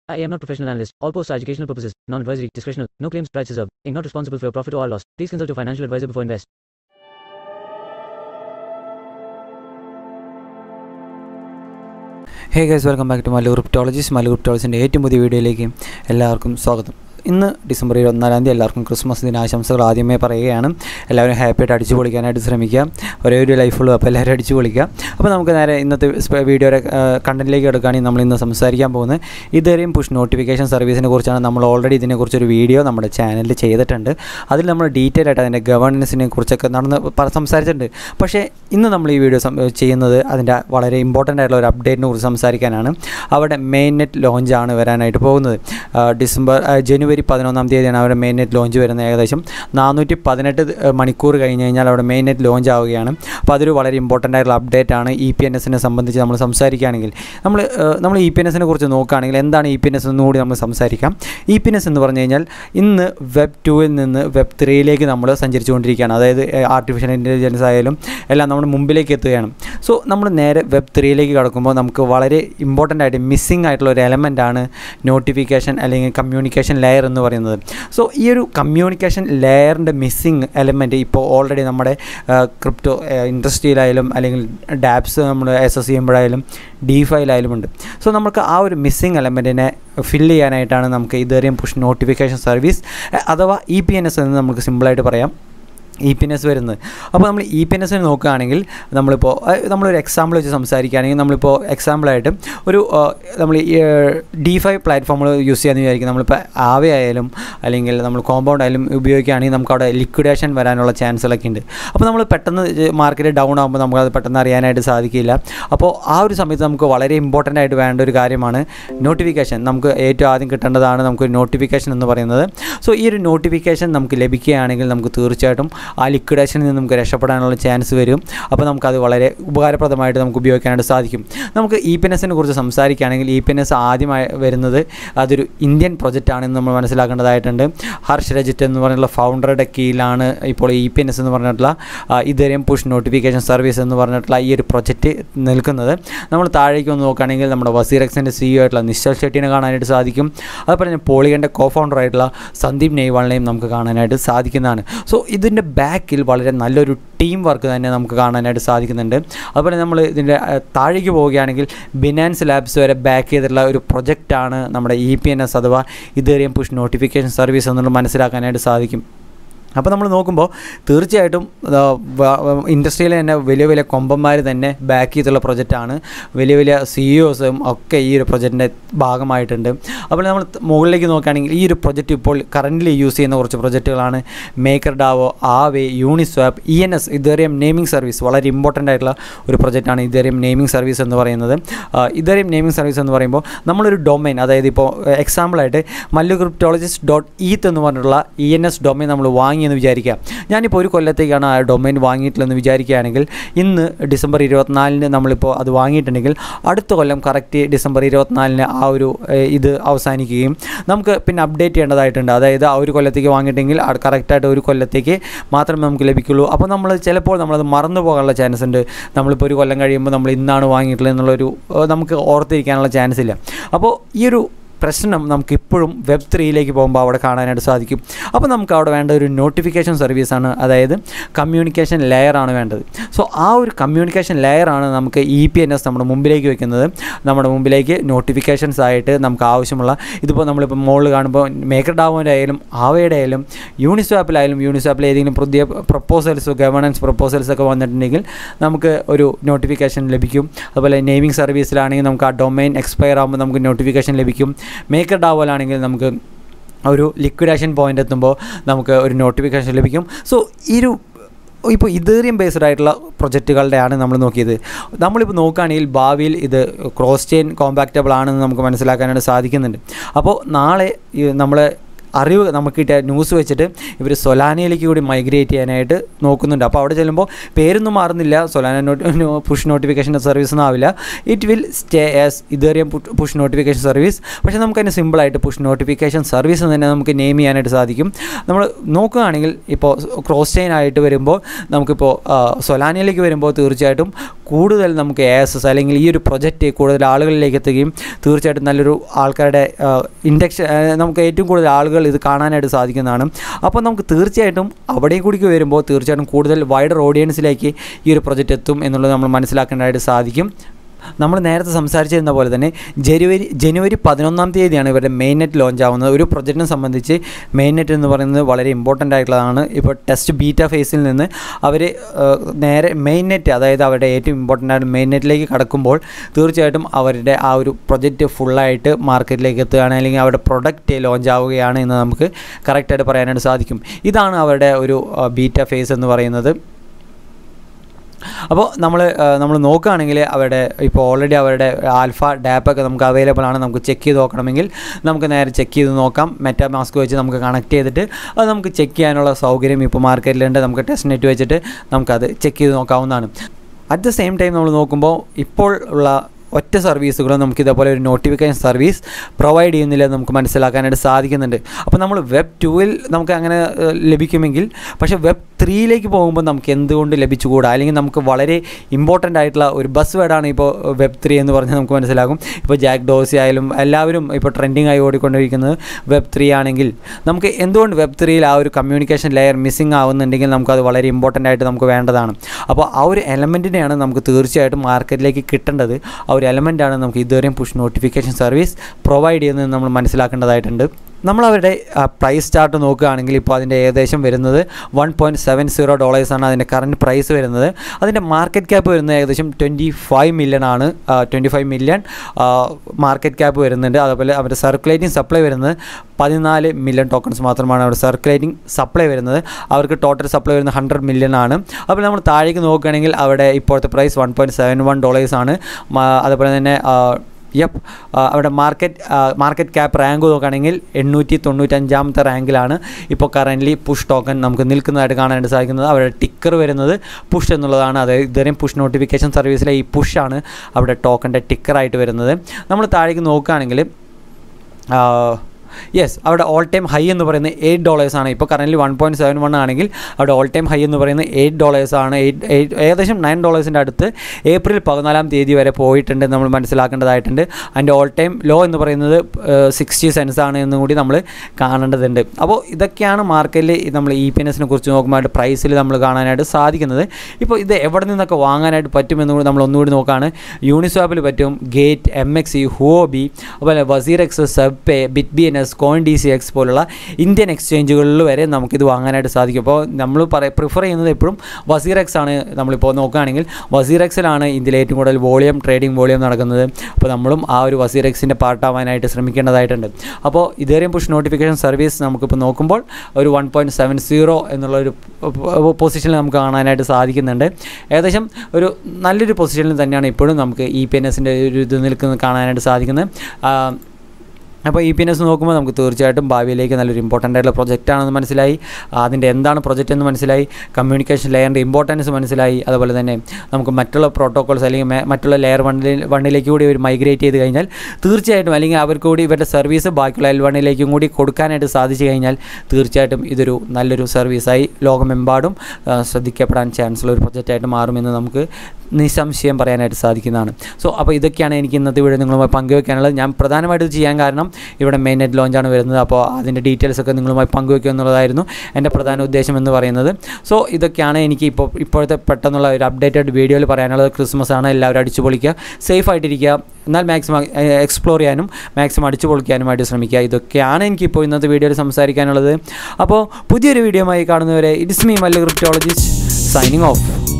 I am not professional analyst. All posts are educational purposes, non-advisory, discretional, no claims, price reserved. Inc. not responsible for your profit or loss. Please consult your financial advisor before invest. Hey guys welcome back to Mallu cryptologies Mallu ക്രിപ്റ്റോളജിൻ്റെ ഏറ്റവും പുതിയ വീഡിയോയിലേക്ക് എല്ലാവർക്കും സ്വാഗതം ഇന്ന് December ഇരുപത്തിനാലാം തീയതി എല്ലാവർക്കും ക്രിസ്മസ് ദിനാശംസകൾ ആദ്യമേ പറയുകയാണ് എല്ലാവരും ഹാപ്പിയായിട്ട് അടിച്ചു പൊളിക്കാനായിട്ട് ശ്രമിക്കുക ഒരേ ഒരു ലൈഫുള്ളൂ അപ്പോൾ എല്ലാവരും അടിച്ചു പൊളിക്കുക അപ്പോൾ നമുക്ക് നേരെ ഇന്നത്തെ സ്പ- വീഡിയോയുടെ കണ്ടൻറ്റിലേക്ക് എടുക്കുകയാണെങ്കിൽ നമ്മൾ ഇന്ന് സംസാരിക്കാൻ പോകുന്നത് ഇതുവരെയും പുഷ് നോട്ടിഫിക്കേഷൻ സർവീസിനെ കുറിച്ചാണ് നമ്മൾ ഓൾറെഡി ഇതിനെക്കുറിച്ചൊരു വീഡിയോ നമ്മുടെ ചാനലിൽ ചെയ്തിട്ടുണ്ട് അതിൽ നമ്മൾ ഡീറ്റെയിൽ ആയിട്ട് അതിൻ്റെ ഗവേണൻസിനെ കുറിച്ചൊക്കെ നടന്ന് പ- സംസാരിച്ചിട്ടുണ്ട് പക്ഷേ ഇന്ന് നമ്മൾ ഈ വീഡിയോ സം- ചെയ്യുന്നത് അതിൻ്റെ വളരെ ഇമ്പോർട്ടൻ്റ് ആയിട്ടുള്ള ഒരു അപ്ഡേറ്റിനെ കുറിച്ച് സംസാരിക്കാനാണ് അവിടെ മെയിൻ നെറ്റ് ലോഞ്ചാണ് വരാനായിട്ട് പോകുന്നത് ആ, ഡിസംബർ ആ, ജനുവരി പതിനൊന്നാം തീയതിയാണ് അവരുടെ മെയിൻ നെറ്റ് ലോഞ്ച് വരുന്നത് ഏകദേശം നാനൂറ്റി പതിനെട്ട് മണിക്കൂർ കഴിഞ്ഞ് കഴിഞ്ഞാൽ അവിടെ മെയിൻ നെറ്റ് ലോഞ്ച് ആവുകയാണ് അപ്പോൾ അതൊരു വളരെ ഇമ്പോർട്ടൻ്റ് ആയിട്ടുള്ള അപ്ഡേറ്റ് ആണ് ഇ പി എൻ എസിനെ സംബന്ധിച്ച് നമ്മൾ സംസാരിക്കുകയാണെങ്കിൽ നമ്മൾ ആ, നമ്മൾ ഇ പി എൻ എസിനെ കുറിച്ച് നോക്കുകയാണെങ്കിൽ എന്താണ് ഇ പി എൻ എസ് എന്നുകൂടി നമ്മൾ സംസാരിക്കാം ഇ പി എൻ എസ് എന്ന് പറഞ്ഞു കഴിഞ്ഞാൽ ഇന്ന് വെബ് ടുവിൽ നിന്ന് വെബ് ത്രീയിലേക്ക് നമ്മൾ സഞ്ചരിച്ചുകൊണ്ടിരിക്കുകയാണ് അതായത് ആർട്ടിഫിഷ്യൽ ഇൻ്റലിജൻസ് ആയാലും എല്ലാം നമ്മുടെ മുമ്പിലേക്ക് എത്തുകയാണ് സോ നമ്മൾ നേരെ വെബ് ത്രീയിലേക്ക് കടക്കുമ്പോൾ നമുക്ക് വളരെ ഇമ്പോർട്ടൻ്റ് ആയിട്ട് മിസ്സിംഗ് ആയിട്ടുള്ള ഒരു എലമെൻ്റ് ആണ് നോട്ടിഫിക്കേഷൻ അല്ലെങ്കിൽ കമ്മ്യൂണിക്കേഷൻ ലെയർ എന്ന് പറയുന്നത് സോ ഈ ഒരു കമ്മ്യൂണിക്കേഷൻ ലെയറിൻ്റെ മിസ്സിംഗ് എലമെൻറ്റ് ഇപ്പോൾ ഓൾറെഡി നമ്മുടെ ക്രിപ്റ്റോ ഇൻഡസ്ട്രിയിലായാലും അല്ലെങ്കിൽ ഡാപ്സ് നമ്മൾ എസ് എസ് ചെയ്യുമ്പോഴായാലും ഡി ഫൈലായാലും ഉണ്ട് സോ നമുക്ക് ആ ഒരു മിസ്സിംഗ് എലമെൻറ്റിനെ ഫില്ല് ചെയ്യാനായിട്ടാണ് നമുക്ക് ഇതേറിയം പുഷ് നോട്ടിഫിക്കേഷൻ സർവീസ് അഥവാ ഇ പി എൻ എസ് എന്ന് നമുക്ക് സിമ്പിളായിട്ട് പറയാം ഇ പി എൻ എസ് വരുന്നത് അപ്പോൾ നമ്മൾ ഇ പി എൻ എസിന് നോക്കുകയാണെങ്കിൽ നമ്മളിപ്പോൾ അഹ് നമ്മളൊരു എക്സാമ്പിൾ വെച്ച് സംസാരിക്കുകയാണെങ്കിൽ നമ്മളിപ്പോൾ എക്സാമ്പിളായിട്ട് ഒരു അഹ് നമ്മൾ ഡി ഫൈവ് പ്ലാറ്റ്ഫോമുകൾ യൂസ് ചെയ്യാമെന്ന് വിചാരിക്കും നമ്മളിപ്പോൾ ആവെ ആയാലും അല്ലെങ്കിൽ നമ്മൾ കോമ്പൗണ്ട് ആയാലും ഉപയോഗിക്കുകയാണെങ്കിൽ നമുക്ക് അവിടെ ലിക്വിഡേഷൻ വരാനുള്ള ചാൻസുകളൊക്കെ ഉണ്ട് അപ്പോൾ നമ്മൾ പെട്ടെന്ന് മാർക്കറ്റ് ഡൗൺ ആകുമ്പോൾ നമുക്കത് പെട്ടെന്ന് അറിയാനായിട്ട് സാധിക്കില്ല അപ്പോൾ ആ ഒരു സമയത്ത് നമുക്ക് വളരെ ഇമ്പോർട്ടൻ്റ് ആയിട്ട് വേണ്ട ഒരു കാര്യമാണ് നോട്ടിഫിക്കേഷൻ നമുക്ക് ഏറ്റവും ആദ്യം കിട്ടേണ്ടതാണ് നമുക്ക് നോട്ടിഫിക്കേഷൻ എന്ന് പറയുന്നത് സോ ഈ ഒരു നോട്ടിഫിക്കേഷൻ നമുക്ക് ലഭിക്കുകയാണെങ്കിൽ നമുക്ക് തീർച്ചയായിട്ടും ആ ലിക്വിഡേഷനിൽ നിന്ന് നമുക്ക് രക്ഷപ്പെടാനുള്ള ചാൻസ് വരും അപ്പോൾ നമുക്കത് വളരെ ഉപകാരപ്രദമായിട്ട് നമുക്ക് ഉപയോഗിക്കാനായിട്ട് സാധിക്കും നമുക്ക് ഇ പി എൻ എസിനെ കുറിച്ച് സംസാരിക്കുകയാണെങ്കിൽ ഇ പി എൻ എസ് ആദ്യമായി വരുന്നത് അതൊരു ഇന്ത്യൻ പ്രൊജക്റ്റ് ആണെന്ന് നമ്മൾ മനസ്സിലാക്കേണ്ടതായിട്ടുണ്ട് ഹർഷ് രജിറ്റ് എന്ന് പറഞ്ഞിട്ടുള്ള ഫൗണ്ടറുടെ കീഴിലാണ് ഇപ്പോൾ ഇ പി എൻ എസ് എന്ന് പറഞ്ഞിട്ടുള്ള ഇതുവരെയും പുഷ് നോട്ടിഫിക്കേഷൻ സർവീസ് എന്ന് പറഞ്ഞിട്ടുള്ള ഈ ഒരു പ്രൊജക്റ്റ് നിൽക്കുന്നത് നമ്മൾ താഴേക്ക് ഒന്ന് നോക്കുകയാണെങ്കിൽ നമ്മുടെ വസീർ എക്സിൻ്റെ സിഇഒ ആയിട്ടുള്ള നിശ്ചൽ ഷെട്ടിനെ കാണാനായിട്ട് സാധിക്കും അതുപോലെ തന്നെ പോളിഗൻ്റെ കോ ഫൗണ്ടർ ആയിട്ടുള്ള സന്ദീപ് നെയ്വാളിനെയും നമുക്ക് കാണാനായിട്ട് സാധിക്കുന്നതാണ് സോ ഇതിൻ്റെ ബാക്കിൽ വളരെ നല്ലൊരു ടീം വർക്ക് തന്നെ നമുക്ക് കാണാനായിട്ട് സാധിക്കുന്നുണ്ട് അതുപോലെ നമ്മൾ ഇതിൻ്റെ അഹ്, താഴേക്ക് പോവുകയാണെങ്കിൽ ബിനാൻസ് ലാബ്സ് വരെ ബാക്ക് ചെയ്തിട്ടുള്ള ഒരു പ്രൊജക്റ്റാണ് നമ്മുടെ ഇ പി എൻ എസ് അഥവാ ഇതേറിയം പുഷ് നോട്ടിഫിക്കേഷൻ സർവീസ് എന്നുള്ളത് മനസ്സിലാക്കാനായിട്ട് സാധിക്കും അപ്പോൾ നമ്മൾ നോക്കുമ്പോൾ തീർച്ചയായിട്ടും ഇൻഡസ്ട്രിയിലെ തന്നെ വലിയ വലിയ കൊമ്പന്മാർ തന്നെ ബാക്ക് ചെയ്തുള്ള പ്രൊജക്റ്റാണ് വലിയ വലിയ സിഇഒസും ഒക്കെ ഈ ഒരു പ്രൊജക്റ്റിൻ്റെ ഭാഗമായിട്ടുണ്ട് അപ്പോൾ നമ്മൾ ത- മുകളിലേക്ക് നോക്കുകയാണെങ്കിൽ ഈ ഒരു പ്രൊജക്റ്റ് ഇപ്പോൾ കറൻ്റ്ലി യൂസ് ചെയ്യുന്ന കുറച്ച് പ്രൊജക്റ്റുകളാണ് maker DAO Aave Uniswap E N S Ethereum naming service വളരെ ഇമ്പോർട്ടൻ്റ് ആയിട്ടുള്ള ഒരു പ്രൊജക്റ്റാണ് ഇതേറിയം നെയിമിംഗ് സർവീസ് എന്ന് പറയുന്നത് ഇതേറിയം നെയിമിംഗ് സർവീസ് എന്ന് പറയുമ്പോൾ നമ്മളൊരു ഡൊമൈൻ അതായത് ഇപ്പോൾ എക്സാമ്പിളായിട്ട് മല്ലു ക്രിപ്റ്റോളജിസ്റ്റ് ഡോട്ട് ഈത്ത് എന്ന് പറഞ്ഞിട്ടുള്ള ഇ എൻ എസ് ഡൊമൈൻ നമ്മൾ വാങ്ങിയെന്ന് വിചാരിക്കാം ഞാനിപ്പോൾ ഒരു കൊല്ലത്തേക്കാണ് ആ ഡൊമൈൻ വാങ്ങിയിട്ടുള്ളതെന്ന് വിചാരിക്കുകയാണെങ്കിൽ ഇന്ന് ഡിസംബർ ഇരുപത്തിനാലിന് നമ്മളിപ്പോൾ അത് വാങ്ങിയിട്ടുണ്ടെങ്കിൽ അടുത്ത കൊല്ലം കറക്റ്റ് ഡിസംബർ ഇരുപത്തിനാലിന് ആ ഒരു ഏഹ്, ഇത് അവസാനിക്കുകയും നമുക്ക് പിന്നെ അപ്ഡേറ്റ് ചെയ്യേണ്ടതായിട്ടുണ്ട് അതായത് ആ ഒരു കൊല്ലത്തേക്ക് വാങ്ങിയിട്ടെങ്കിൽ കറക്റ്റായിട്ട് ഒരു കൊല്ലത്തേക്ക് മാത്രമേ നമുക്ക് ലഭിക്കുള്ളൂ അപ്പോൾ നമ്മൾ ചിലപ്പോൾ നമ്മളത് മറന്നു പോകാനുള്ള ചാൻസ് ഉണ്ട് നമ്മളിപ്പോൾ ഒരു കൊല്ലം കഴിയുമ്പോൾ നമ്മൾ ഇന്നാണ് വാങ്ങിയിട്ടുള്ളത് എന്നുള്ളൊരു ഏഹ്, നമുക്ക് ഓർത്തിരിക്കാനുള്ള ചാൻസ് ഇല്ല അപ്പോൾ ഈ ഒരു പ്രശ്നം നമുക്ക് ഇപ്പോഴും വെബ് ത്രീയിലേക്ക് പോകുമ്പോൾ അവിടെ കാണാനായിട്ട് സാധിക്കും അപ്പോൾ നമുക്ക് അവിടെ വേണ്ട ഒരു നോട്ടിഫിക്കേഷൻ സർവീസാണ് അതായത് കമ്മ്യൂണിക്കേഷൻ ലെയറാണ് വേണ്ടത് സോ ആ ഒരു കമ്മ്യൂണിക്കേഷൻ ലെയറാണ് നമുക്ക് ഇ പി എൻ എസ് നമ്മുടെ മുമ്പിലേക്ക് വെക്കുന്നത് നമ്മുടെ മുമ്പിലേക്ക് നോട്ടിഫിക്കേഷൻസ് ആയിട്ട് നമുക്ക് ആവശ്യമുള്ള ഇതിപ്പോൾ നമ്മളിപ്പോൾ മുകളിൽ കാണുമ്പോൾ മേക്കർ ഡാവോൻ്റെ ആയാലും ആവയുടെ ആയാലും യൂണിസ്വാപ്പിലായാലും യൂണിസ്വാപ്പിൽ ഏതെങ്കിലും പുതിയ പ്രപ്പോസൽസ് ഗവേണൻസ് പ്രപ്പോസൽസ് ഒക്കെ വന്നിട്ടുണ്ടെങ്കിൽ നമുക്ക് ഒരു നോട്ടിഫിക്കേഷൻ ലഭിക്കും അതുപോലെ നെയിമിംഗ് സർവീസിലാണെങ്കിൽ നമുക്ക് ആ ഡൊമൈൻ എക്സ്പയർ ആകുമ്പോൾ നമുക്ക് നോട്ടിഫിക്കേഷൻ ലഭിക്കും മേക്കർ ഡാവോലാണെങ്കിൽ നമുക്ക് ഒരു ലിക്വിഡേഷൻ പോയിന്റ് എത്തുമ്പോൾ നമുക്ക് ഒരു നോട്ടിഫിക്കേഷൻ ലഭിക്കും സോ ഈ ഒരു ഇപ്പോൾ ഇതേറിയം ബേസ്ഡ് ആയിട്ടുള്ള പ്രൊജക്റ്റുകളുടെയാണ് നമ്മൾ നോക്കിയത് നമ്മളിപ്പോൾ നോക്കുകയാണെങ്കിൽ ഭാവിയിൽ ഇത് ക്രോസ് ചെയിൻ കോമ്പാക്റ്റബിൾ ആണെന്ന് നമുക്ക് മനസ്സിലാക്കാനായിട്ട് സാധിക്കുന്നുണ്ട് അപ്പോൾ നാളെ നമ്മൾ അറിവ് നമുക്ക് കിട്ടിയ ന്യൂസ് വെച്ചിട്ട് ഇവർ സൊലാനയിലേക്ക് കൂടി മൈഗ്രേറ്റ് ചെയ്യാനായിട്ട് നോക്കുന്നുണ്ട് അപ്പോൾ അവിടെ ചെല്ലുമ്പോൾ പേരൊന്നും മാറുന്നില്ല Solana not push notification service ഒന്നും ആവില്ല it will stay as Ethereum push notification service പക്ഷേ നമുക്ക് അതിന് സിമ്പിളായിട്ട് പുഷ് നോട്ടിഫിക്കേഷൻ സർവീസ് എന്ന് തന്നെ നമുക്ക് നെയിം ചെയ്യാനായിട്ട് സാധിക്കും നമ്മൾ നോക്കുകയാണെങ്കിൽ ഇപ്പോൾ ക്രോസ് ചെയിൻ ആയിട്ട് വരുമ്പോൾ നമുക്കിപ്പോൾ സൊലാനയിലേക്ക് വരുമ്പോൾ തീർച്ചയായിട്ടും കൂടുതൽ നമുക്ക് എ എസ് എസ് അല്ലെങ്കിൽ ഈ ഒരു പ്രൊജക്റ്റ് കൂടുതൽ ആളുകളിലേക്ക് എത്തുകയും തീർച്ചയായിട്ടും നല്ലൊരു ആൾക്കാരുടെ ഇൻഡക്ഷൻ നമുക്ക് ഏറ്റവും കൂടുതൽ ആളുകൾ ഇത് കാണാനായിട്ട് സാധിക്കുന്നതാണ് അപ്പോൾ നമുക്ക് തീർച്ചയായിട്ടും അവിടെയും കൂടിക്ക് വരുമ്പോൾ തീർച്ചയായിട്ടും കൂടുതൽ വൈഡർ ഓഡിയൻസിലേക്ക് ഈ ഒരു പ്രൊജക്റ്റ് എത്തും എന്നുള്ളത് നമ്മൾ മനസ്സിലാക്കേണ്ടതായിട്ട് സാധിക്കും നമ്മൾ നേരത്തെ സംസാരിച്ചിരുന്ന പോലെ തന്നെ ജനുവരി ജനുവരി പതിനൊന്നാം തീയതിയാണ് ഇവരുടെ മെയിൻ നെറ്റ് ലോഞ്ച് ആവുന്നത് ഒരു പ്രൊജക്റ്റിനെ സംബന്ധിച്ച് മെയിൻ നെറ്റ് എന്ന് പറയുന്നത് വളരെ ഇമ്പോർട്ടൻ്റ് ആയിട്ടുള്ളതാണ് ഇപ്പോൾ ടെസ്റ്റ് ബീറ്റ ഫേസിൽ നിന്ന് അവർ നേരെ മെയിൻ നെറ്റ് അതായത് അവരുടെ ഏറ്റവും ഇമ്പോർട്ടൻ്റ് ആയിട്ട് മെയിൻ നെറ്റിലേക്ക് കടക്കുമ്പോൾ തീർച്ചയായിട്ടും അവരുടെ ആ ഒരു പ്രൊജക്റ്റ് ഫുള്ളായിട്ട് മാർക്കറ്റിലേക്ക് എത്തുകയാണ് അല്ലെങ്കിൽ അവരുടെ പ്രൊഡക്റ്റ് ലോഞ്ച് ആവുകയാണ് എന്ന് നമുക്ക് കറക്റ്റായിട്ട് പറയാനായിട്ട് സാധിക്കും ഇതാണ് അവരുടെ ഒരു ബീറ്റ ഫേസ് എന്ന് പറയുന്നത് അപ്പോൾ നമ്മൾ നമ്മൾ നോക്കുകയാണെങ്കിൽ അവരുടെ ഇപ്പോൾ ഓൾറെഡി അവരുടെ ആൽഫ ഡാപ്പൊക്കെ നമുക്ക് അവൈലബിൾ ആണ് നമുക്ക് ചെക്ക് ചെയ്ത് നോക്കണമെങ്കിൽ നമുക്ക് നേരെ ചെക്ക് ചെയ്ത് നോക്കാം മെറ്റാ മാസ്ക് വെച്ച് നമുക്ക് കണക്ട് ചെയ്തിട്ട് അത് നമുക്ക് ചെക്ക് ചെയ്യാനുള്ള സൗകര്യം ഇപ്പോൾ മാർക്കറ്റിലുണ്ട് നമുക്ക് ടെസ്റ്റ് നെറ്റ് വെച്ചിട്ട് നമുക്കത് ചെക്ക് ചെയ്ത് നോക്കാവുന്നതാണ് അറ്റ് ദ സെയിം ടൈം നമ്മൾ നോക്കുമ്പോൾ ഇപ്പോൾ ഉള്ള ഒറ്റ സർവീസുകളും നമുക്ക് ഇതേപോലെ ഒരു നോട്ടിഫിക്കേഷൻ സർവീസ് പ്രൊവൈഡ് ചെയ്യുന്നില്ല എന്ന് നമുക്ക് മനസ്സിലാക്കാനായിട്ട് സാധിക്കുന്നുണ്ട് അപ്പോൾ നമ്മൾ വെബ് ടൂവിൽ നമുക്ക് അങ്ങനെ ഏഹ്, ലഭിക്കുമെങ്കിൽ പക്ഷേ വെബ് ത്രീയിലേക്ക് പോകുമ്പോൾ നമുക്ക് എന്തുകൊണ്ട് ലഭിച്ചുകൂടാ അല്ലെങ്കിൽ നമുക്ക് വളരെ ഇമ്പോർട്ടൻ്റ് ആയിട്ടുള്ള ഒരു ബസ് വേർഡാണ് ഇപ്പോൾ വെബ് ത്രീ എന്ന് പറഞ്ഞാൽ നമുക്ക് മനസ്സിലാകും ഇപ്പോൾ ജാക്ക് ഡോസി ആയാലും എല്ലാവരും ഇപ്പോൾ ട്രെൻഡിങ് ആയി ഓടിക്കൊണ്ടിരിക്കുന്നത് വെബ് ത്രീ ആണെങ്കിൽ നമുക്ക് എന്തുകൊണ്ട് വെബ് ത്രീയിൽ ആ ഒരു കമ്മ്യൂണിക്കേഷൻ ലെയർ മിസ്സിംഗ് ആവുന്നുണ്ടെങ്കിൽ നമുക്കത് വളരെ ഇമ്പോർട്ടൻ്റ് ആയിട്ട് നമുക്ക് വേണ്ടതാണ് അപ്പോൾ ആ ഒരു എലമെൻറ്റിനെയാണ് നമുക്ക് തീർച്ചയായിട്ടും മാർക്കറ്റിലേക്ക് കിട്ടേണ്ടത് ആ ഒരു എലമെൻ്റാണ് നമുക്ക് ഇതുവരെയും പുഷ് നോട്ടിഫിക്കേഷൻ സർവീസ് പ്രൊവൈഡ് ചെയ്യുന്നത് നമ്മൾ മനസ്സിലാക്കേണ്ടതായിട്ടുണ്ട് നമ്മൾ അവരുടെ പ്രൈസ് ചാർട്ട് നോക്കുകയാണെങ്കിൽ ഇപ്പോൾ അതിൻ്റെ ഏകദേശം വരുന്നത് വൺ പോയിൻറ്റ് സെവൻ സീറോ ഡോളേഴ്സാണ് അതിൻ്റെ കറൻറ്റ് പ്രൈസ് വരുന്നത് അതിൻ്റെ മാർക്കറ്റ് ക്യാപ്പ് വരുന്നത് ഏകദേശം ട്വൻറ്റി ഫൈവ് മില്യൺ ആണ് twenty five million market cap വരുന്നുണ്ട് അതുപോലെ അവരുടെ സർക്കുലേറ്റിംഗ് സപ്ലൈ വരുന്നത് പതിനാല് മില്യൺ ടോക്കൺസ് മാത്രമാണ് അവിടെ സർക്കുലേറ്റിംഗ് സപ്ലൈ വരുന്നത് അവർക്ക് ടോട്ടൽ സപ്ലൈ വരുന്നത് ഹൺഡ്രഡ് മില്യൺ ആണ് അപ്പോൾ നമ്മൾ താഴേക്ക് നോക്കുകയാണെങ്കിൽ അവിടെ ഇപ്പോഴത്തെ price one point seven one ഡോളേഴ്സാണ് അതുപോലെ തന്നെ യപ്പ് അവിടെ മാർക്കറ്റ് മാർക്കറ്റ് ക്യാപ്പ് റാങ്ക് നോക്കുകയാണെങ്കിൽ എണ്ണൂറ്റി തൊണ്ണൂറ്റഞ്ചാമത്തെ റാങ്കിലാണ് ഇപ്പോൾ കറൻ്റ്ലി പുഷ് ടോക്കൺ നമുക്ക് നിൽക്കുന്നതായിട്ട് കാണാനായിട്ട് സാധിക്കുന്നത് അവരുടെ ടിക്കർ വരുന്നത് പുഷ് എന്നുള്ളതാണ് അതായത് ഇതുവരെയും പുഷ് നോട്ടിഫിക്കേഷൻ സർവീസിലെ ഈ പുഷാണ് അവിടെ ടോക്കൻ്റെ ടിക്കറായിട്ട് വരുന്നത് നമ്മൾ താഴേക്ക് നോക്കുകയാണെങ്കിൽ യെസ് അവിടെ ഓൾ ടൈം ഹൈ എന്ന് പറയുന്നത് എയ്റ്റ് ഡോളേഴ്സാണ് ഇപ്പോൾ current one point seven one ആണെങ്കിൽ അവിടെ ഓൾ ടൈം ഹൈ എന്ന് പറയുന്നത് എയ്റ്റ് ഡോളേഴ്സാണ് എയ്റ്റ് എയ്റ്റ് ഏകദേശം നയൻ ഡോളേഴ്സിൻ്റെ അടുത്ത് ഏപ്രിൽ പതിനാലാം തീയതി വരെ പോയിട്ടുണ്ട് നമ്മൾ മനസ്സിലാക്കേണ്ടതായിട്ടുണ്ട് അതിൻ്റെ ഓൾ ടൈം ലോ എന്ന് പറയുന്നത് സിക്സ്റ്റി സെൻസ് ആണ് എന്നും കൂടി നമ്മൾ കാണേണ്ടതുണ്ട് അപ്പോൾ ഇതൊക്കെയാണ് മാർക്കറ്റിൽ നമ്മൾ ഇ പി എൻ എസിനെ കുറിച്ച് നോക്കുമ്പോൾ പ്രൈസിൽ നമ്മൾ കാണാനായിട്ട് സാധിക്കുന്നത് ഇപ്പോൾ ഇത് എവിടെ നിന്നൊക്കെ വാങ്ങാനായിട്ട് പറ്റുമെന്ന് കൂടി നമ്മൾ ഒന്നുകൂടി നോക്കുകയാണ് യൂണിസ്വാപ്പിൽ പറ്റും Gate M X E Huobi അതുപോലെ WazirX ZebPay bit B N S coin D C X പോലുള്ള ഇന്ത്യൻ എക്സ്ചേഞ്ചുകളിൽ വരെ നമുക്കിത് വാങ്ങാനായിട്ട് സാധിക്കും അപ്പോൾ നമ്മൾ പറ പ്രിഫർ ചെയ്യുന്നത് എപ്പോഴും വസീർ എക്സ് ആണ് നമ്മളിപ്പോൾ നോക്കുകയാണെങ്കിൽ വസീർ എക്സിലാണ് ഇന്ത്യയിലെ ഏറ്റവും കൂടുതൽ വോളിയം ട്രേഡിംഗ് വോളിയം നടക്കുന്നത് അപ്പോൾ നമ്മളും ആ ഒരു വസീർ എക്സിൻ്റെ പാർട്ടാവാനായിട്ട് ശ്രമിക്കേണ്ടതായിട്ടുണ്ട് അപ്പോൾ ഇതുവരെയും പുഷ് നോട്ടിഫിക്കേഷൻ സർവീസ് നമുക്കിപ്പോൾ നോക്കുമ്പോൾ ഒരു വൺ പോയിൻറ്റ് സെവൻ സീറോ എന്നുള്ളൊരു പൊസിഷനിൽ നമുക്ക് കാണാനായിട്ട് സാധിക്കുന്നുണ്ട് ഏകദേശം ഒരു നല്ലൊരു പൊസിഷനിൽ തന്നെയാണ് ഇപ്പോഴും നമുക്ക് ഇ പി എൻ എസിൻ്റെ ഒരു ഇത് നിൽക്കുന്നത് കാണാനായിട്ട് സാധിക്കുന്നത് അപ്പോൾ ഇ പി എൻ എസ് നോക്കുമ്പോൾ നമുക്ക് തീർച്ചയായിട്ടും ഭാവിയിലേക്ക് നല്ലൊരു ഇമ്പോർട്ടൻ്റ് ആയിട്ടുള്ള പ്രൊജക്റ്റ് ആണെന്ന് മനസ്സിലായി അതിൻ്റെ എന്താണ് പ്രൊജക്റ്റ് എന്ന് മനസ്സിലായി കമ്മ്യൂണിക്കേഷൻ ലെയറിൻ്റെ ഇമ്പോർട്ടൻസ് മനസ്സിലായി അതുപോലെ തന്നെ നമുക്ക് മറ്റുള്ള പ്രോട്ടോകോൾസ് അല്ലെങ്കിൽ മെ- മറ്റുള്ള ലെയർ വണ്ണിൽ വണ്ണിലേക്ക് കൂടി ഒരു മൈഗ്രേറ്റ് ചെയ്ത് കഴിഞ്ഞാൽ തീർച്ചയായിട്ടും അല്ലെങ്കിൽ അവർക്ക് കൂടി ഇവരുടെ സർവീസ് ബാക്കിയുള്ള എൽ വണ്ണിലേക്കും കൂടി കൊടുക്കാനായിട്ട് സാധിച്ചു കഴിഞ്ഞാൽ തീർച്ചയായിട്ടും ഇതൊരു നല്ലൊരു സർവീസായി ലോകമെമ്പാടും ആ, ശ്രദ്ധിക്കപ്പെടാൻ ചാൻസ് ഉള്ള ഒരു പ്രൊജക്റ്റായിട്ട് മാറുമെന്ന് നമുക്ക് നിസ്സംശയം പറയാനായിട്ട് സാധിക്കുന്നതാണ് സോ അപ്പോൾ ഇതൊക്കെയാണ് എനിക്ക് ഇന്നത്തെ വീഡിയോ നിങ്ങളുമായി പങ്കുവെക്കാനുള്ളത് ഞാൻ പ്രധാനമായിട്ട് ഇത് ചെയ്യാൻ കാരണം ഇവിടെ മെയിൻ നെറ്റ് ലോഞ്ചാണ് വരുന്നത് അപ്പോൾ അതിൻ്റെ ഡീറ്റെയിൽസ് ഒക്കെ നിങ്ങളുമായി പങ്കുവെക്കുക എന്നുള്ളതായിരുന്നു എൻ്റെ പ്രധാന ഉദ്ദേശം എന്ന് പറയുന്നത് സോ ഇതൊക്കെയാണ് എനിക്ക് ഇപ്പോൾ ഇപ്പോഴത്തെ പെട്ടെന്നുള്ള ഒരു അപ്ഡേറ്റഡ് വീഡിയോയിൽ പറയാനുള്ളത് ക്രിസ്മസ് ആണ് എല്ലാവരും അടിച്ചു പൊളിക്കുക സേഫ് ആയിട്ടിരിക്കുക എന്നാൽ മാക്സിമം എക്സ്പ്ലോർ ചെയ്യാനും മാക്സിമം അടിച്ചു പൊളിക്കാനുമായിട്ട് ശ്രമിക്കുക ഇതൊക്കെയാണ് എനിക്കിപ്പോൾ ഇന്നത്തെ വീഡിയോയിൽ സംസാരിക്കാനുള്ളത് അപ്പോൾ പുതിയൊരു വീഡിയോയുമായി കാണുന്നവരെ it's me Mallu cryptologist signing of